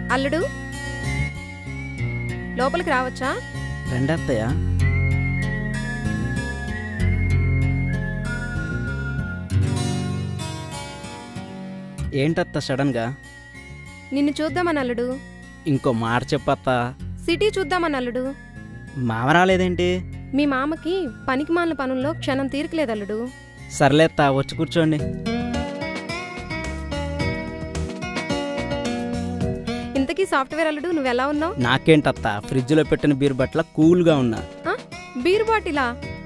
అల్లుడు లోపలికి రావచ్చా రండి అత్తయ్య ఏంటత్త సడన్గా నిన్ను చూద్దామని అల్లుడు ఇంకో మాట చెప్పత్త సిటీ చూద్దామని అల్లుడు మామ రాలేదేంటి మీ మామకి పనికి మాలిన పనుల్లో క్షణం తీరికలేదు అల్లుడు సర్లేత్తా వచ్చి కూర్చోండి ఇంతకీ సాఫ్ట్వేర్ అల్లుడు నువ్వెలా ఉన్నావు నాకేంటత్త ఫ్రిడ్జ్లో పెట్టిన బీర్ బట్ల కూల్గా ఉన్నా బీర్ బాటిలా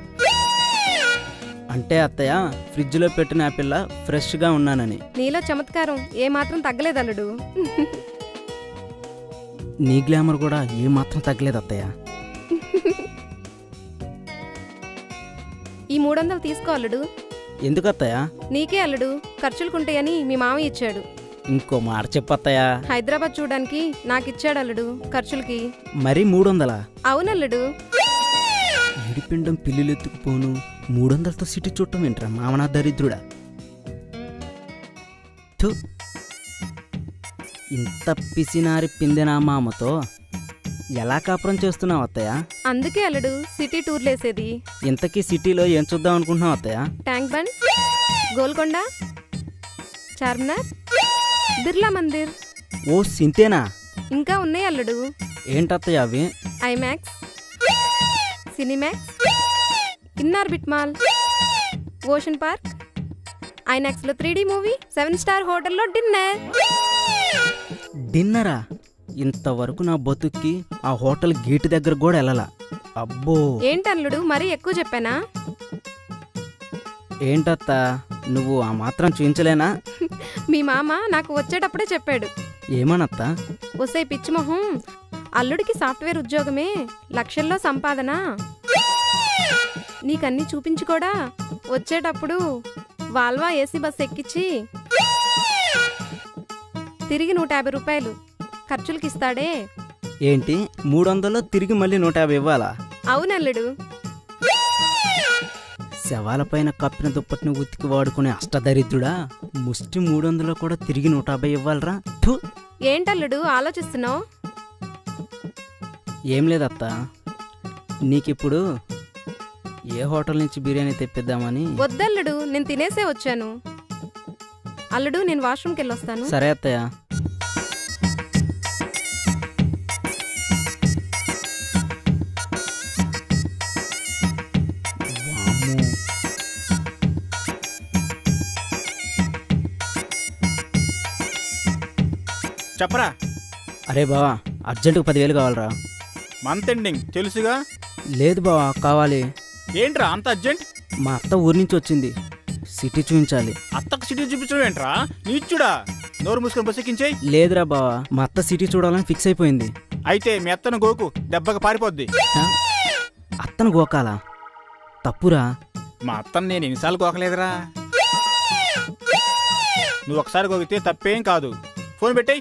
అంటే అత్తయ్య ఫ్రిడ్జ్లో పెట్టిన ఆ పిల్ల ఫ్రెష్గా ఉన్నానని నీలో చమత్కారం ఏమాత్రం తగ్గలేదు అల్లుడు నీ గ్లామర్ కూడా ఏమాత్రం తగ్గలేదు అత్తయ్య ఈ మూడు వందలు తీసుకో అల్లుడు ఎందుకు అత్తయ్య నీకే అల్లుడు ఖర్చులుకుంటాయని మీ మామ ఇచ్చాడు ఇంకో మాట చెప్పత్తయ్య హైదరాబాద్ చూడడానికి నాకు ఇచ్చాడు అల్లుడు ఖర్చులకి మరీ మూడు వందలా అవునల్లుడు ఇడిపిండం పిల్లులెత్తుకుపోను మూడొందలతో సిటీ చుట్టం ఏంట్రా మామనా దరిద్రుడా థు. ఇంత పిసినారి పిందిన మామతో ఎలా కాపురం చేస్తున్నావు అత్తయ్య అందుకే అల్లుడు సిటీ టూర్లేసేది ఇంతకీ సిటీలో ఏం చూద్దాం అనుకుంటున్నావు అత్తయ్య ట్యాంక్ బండ్ గోల్కొండ చార్మినార్ బిర్లా మందిర్ ఓ సింతేనా ఇంకా ఉన్నాయి అల్లుడు ఏంటత్తయ్య అవి IMAX Cinemax Inorbit mall Ocean Park ఐనాక్స్లో three D movie seven star హోటల్లో డిన్నర్ డిన్నరా ఇంతవరకు నా బతుక్కి ఆ హోటల్ గేటు దగ్గర కూడా వెళ్ళలా అబ్బో ఏంటల్లుడు మరీ ఎక్కువ చెప్పానా ఏంటత్త నువ్వు ఆ మాత్రం చూయించలేనా మీ మామ నాకు వచ్చేటప్పుడే చెప్పాడు ఏమనత్తా ఒసే పిచ్చిమొహం అల్లుడికి సాఫ్ట్వేర్ ఉద్యోగమే లక్షల్లో సంపాదన నీకన్నీ చూపించుకోడా వచ్చేటప్పుడు వాల్వా ఏసీ బస్ ఎక్కించి తిరిగి నూట యాభై రూపాయలు ఖర్చులకి ఇస్తాడే ఏంటి మూడు వందలు తిరిగి మళ్ళీ నూట యాభై ఇవ్వాలా అవునల్లుడు శవాలపైన కప్పిన దుప్పటిని ఉతికి వాడుకునే అష్టదరిద్రుడా ముష్టి మూడు వందలు కూడా తిరిగి నూట యాభై ఇవ్వాలరా థు ఏంటల్లుడు ఆలోచిస్తున్నావు ఏం లేదత్తా నీకిప్పుడు ఏ హోటల్ నుంచి బిర్యానీ తెప్పిద్దామని వద్దల్లుడు నేను తినేసే వచ్చాను అల్లుడు నేను వాష్రూమ్కి వెళ్ళొస్తాను సరే అత్తయ్య వామ్మో. చెప్పరా అరే బావా అర్జెంటుగా పదివేలు కావాలరా మంత్ ఎండింగ్ తెలుసుగా లేదు బావా కావాలి ఏంట్రా అంత అర్జెంట్ మా అత్త ఊరి నుంచి వచ్చింది సిటీ చూపించాలి అత్తకు సిటీ చూపించడం ఏంట్రా నీచుడా నోరు మూసుకొని బస్ ఎక్కించేయ్ లేదురా బావా మా అత్త సిటీ చూడాలని ఫిక్స్ అయిపోయింది అయితే మీ అత్తను గోకు దెబ్బకి పారిపోద్ది హ? అత్తను గోకాలా తప్పురా మా అత్తను నేను ఎన్నిసార్లు గోకలేదురా నువ్వు ఒకసారి గోకితే తప్పేం కాదు ఫోన్ పెట్టేయ్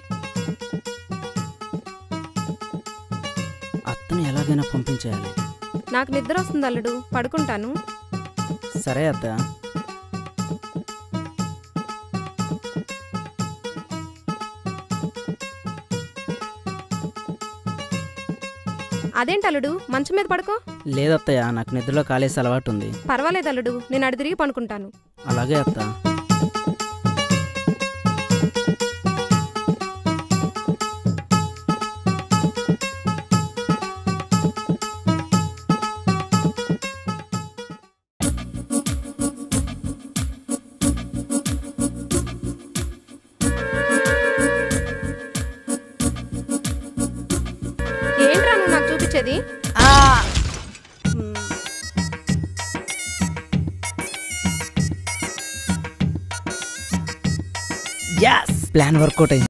అత్తని ఎలాగైనా పంపించేయాలి నాకు నిద్ర వస్తుంది అల్లుడు పడుకుంటాను సరే అత్త అదేంటి అల్లుడు మంచం మీద పడుకో లేదత్తయ్య నాకు నిద్రలో కాలేసి అలవాటు ఉంది పర్వాలేదు అల్లుడు నేను అడి తిరిగి పనుకుంటాను అలాగే అత్త ఏంట్రా నువ్వు నాకు చూపించేది ప్లాన్ వర్కౌట్ అయింది